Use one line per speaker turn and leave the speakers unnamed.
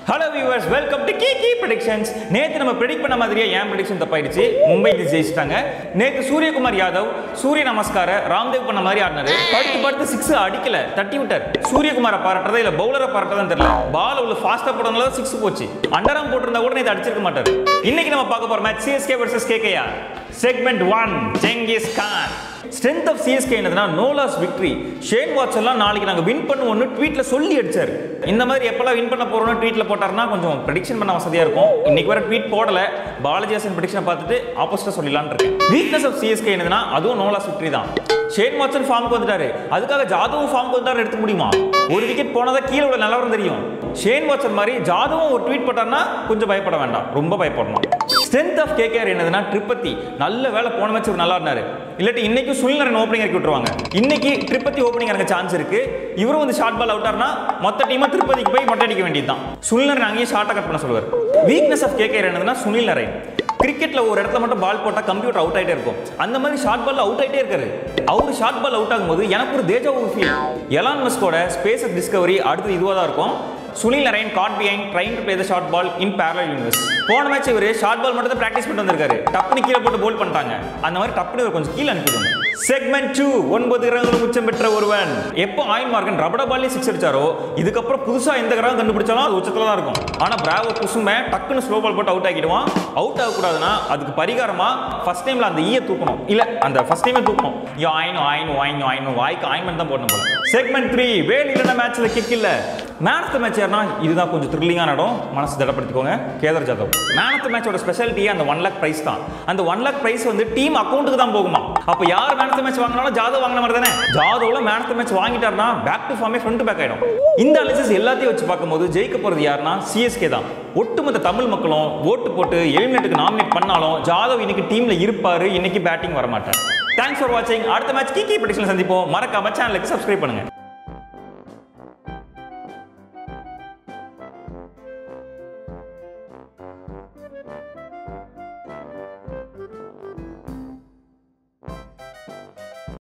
hello viewers welcome to கீ கீ predictions நேத்து நம்ம ப்ரெடிக்ட் பண்ண மாதிரியே ஏன் ப்ரெடிக்ஷன் தப்பாயிடுச்சு மும்பை இந்தியன்ஸ் ஜெயிச்சிட்டாங்க நேத்து சூரியகுமார் யாதவ் சூரிய நமஸ்கார ராம்தேவ் பண்ண மாதிரி ஆடினாரு படுத்து படுத்து சிக்ஸ் அடிக்கல தட்டி விட்டார் சூரியகுமாரை பாராட்டுறதா இல்ல பவுலரை பாராட்டுறதான்னு தெரியல பால் உள்ள ஃபாஸ்டா போடுறதுனால சிக்ஸ் போச்சு அண்டராம் போட்டிருந்தா கூட நேத்து அடிச்சிருக்க மாட்டாரு இன்னைக்கு நம்ம பார்க்க போற match CSK versus KKR segment one Genghis Khan strength of CSK என்னதுன்னா நோலாஸ் விக்டரி ஷேன் வாட்சன்லாம் நாளைக்கு நாங்கள் வின் பண்ணுவோம்னு ட்வீட்ல சொல்லி அடிச்சார் இந்த மாதிரி எப்பெல்லாம் வின் பண்ண போறோம்னு ட்வீட்ல போட்டாருன்னா கொஞ்சம் ப்ரெடிக்ஷன் பண்ண வசதியா இருக்கும் இன்னைக்கு வர ட்வீட் போடல பாலாஜியாசன் ப்ரெடிக்ஷனை பார்த்துட்டு ஆப்போசிட்டா சொல்லலாம்னு இருக்கேன் வீக்னஸ் ஆஃப் சிஎஸ்கே என்னதுன்னா அதுவும் நோலாஸ் விக்டரி தான் ஷேன் வாட்சன் ஃபார்முக்கு வந்துட்டாரு அதுக்காக ஜாதவும் ஃபார்முக்கு வந்தாரு எடுத்துக்க முடியுமா ஒரு விக்கெட் போனதா கீழே உள்ள நிலவரம் தெரியும் ஷேன் வாட்சன் மாதிரி ஜாதவும் ஒரு ட்வீட் போட்டார்னா கொஞ்சம் பயப்பட வேண்டாம் ரொம்ப பயப்படணும் ஸ்ட்ரென்த் ஆஃப் கேகேஆர் என்னதுன்னா ட்ரிப்பத்தி நல்ல வேலை போன மேட்ச் அவர் நல்லா இருந்தாரு இல்லாட்டி இன்னைக்கு சுனிலரன் ஓப்பனிங் இறக்கி விட்டுருவாங்க இன்னைக்கு ட்ரிப்பத்தி ஓப்பனிங் இறங்க சான்ஸ் இருக்கு இவரும் வந்து ஷார்ட் பால் அவுட்டார்னா மொத்த டீமா திருப்பதிக்கு போய் மொட்டை அடிக்க வேண்டியதுதான் சுனிலரன் அங்கேயே ஷார்ட்டை கட் பண்ண சொல்லுவார் வீக்னஸ் ஆஃப் கேகேஆர் என்னதுன்னா சுனில் நரேன் கிரிக்கெட்ல ஒரு இடத்துல மட்டும் பால் போட்டா கம்ப்யூட்டர் அவுட் ஆயிட்டே இருக்கும் அந்த மாதிரி ஷார்ட் பால் அவுட் ஆயிட்டே இருக்காரு அவர் ஷார்ட் பால் அவுட் ஆகும்போது எனக்கு ஒரு தேஜா ஒரு ஃபீல் எலான் மஸ்கோட ஸ்பேஸ் டிஸ்கவரி அடுத்து இதுவாக தான் இருக்கும் Sunil Narine got behind train to play the short ball in parallel universe போன மேட்ச் இவர் ஷார்ட் பால் மட்டும் தான் ப்ராக்டிஸ் பண்ணிட்டு வந்திருக்காரு டப்புனு கீழே போட்டு போல் பண்ணிட்டாங்க அந்த மாதிரி டப்புனு இவர் கொஞ்சம் கீழே அனுப்பிடுங்க செக்மெண்ட் டூ ஒன்பது கிரகங்களும் உச்சம் பெற்ற ஒருவன் எப்போ ஆயின் மார்க்கன் ரபட பால்லே சிக்ஸ் அடிச்சாரோ இதுக்கப்புறம் புதுசா எந்த கிரகம் கண்டுபிடிச்சாலும் அது உச்சத்துல தான் இருக்கும் ஆனா பிராவோ குசுமை டக்குன்னு ஸ்லோ பால் போட்டு அவுட் ஆக்கிடுவான் அவுட் ஆகக்கூடாதுன்னா அதுக்கு பரிகாரமா ஃபர்ஸ்ட் டைம்ல அந்த ஈய தூக்கணும் இல்ல அந்த ஃபர்ஸ்ட் டைமே தூக்கணும் யோ ஆயின் ஆயின் ஆயின் ஆயின் வாய்க்கு ஆயின்மெண்ட் தான் போடணும் போல செக்மெண்ட் த்ரீ வேல் இல்லைன்னா மேட்ச்ல கிக் இல்ல மேன் ஆஃப் த மேட்ச் யாருன்னா இதுதான் கொஞ்சம் த்ரில்லிங்கான இடம் மனசு திடப்படுத்திக்கோங்க Kedar Jadhav man of the மேட்சோட ஸ்பெஷாலிட்டியே அந்த ஒன் லேக் பிரைஸ் தான் அந்த ஒன் லேக் பிரைஸ் வந்து டீம் அக்கௌண்ட்டுக்கு தான் போகுமா அப்போ யார் மேன் ஆஃப் த மேட்ச் வாங்கினாலும் ஜாதவ் வாங்கின மாதிரி தானே ஜாதவ்ல மேன் ஆஃப் த மேட்ச் வாங்கிட்டாருன்னா பேக் டு ஃபார்மே ஃப்ரண்ட் பேக் ஆயிடும் இந்த அலிசஸ் எல்லாத்தையும் வச்சு பார்க்கும்போது ஜெயிக்க போறது யாருன்னா சிஎஸ்கே தான் ஒட்டுமொத்த தமிழ் மக்களும் ஓட்டு போட்டு எலிமினேட்டுக்கு நாமினேட் பண்ணாலும் ஜாதவ் இன்னைக்கு டீம்ல இருப்பாரு இன்னைக்கு பேட்டிங் வர மாட்டார் தேங்க்ஸ் ஃபார் வாட்சிங் அடுத்த மேட்ச் கீ கீ ப்ரெடிக்ஷன் சந்திப்போம் மறக்காம சேனலுக்கு சப்ஸ்கிரைப் பண்ணுங்க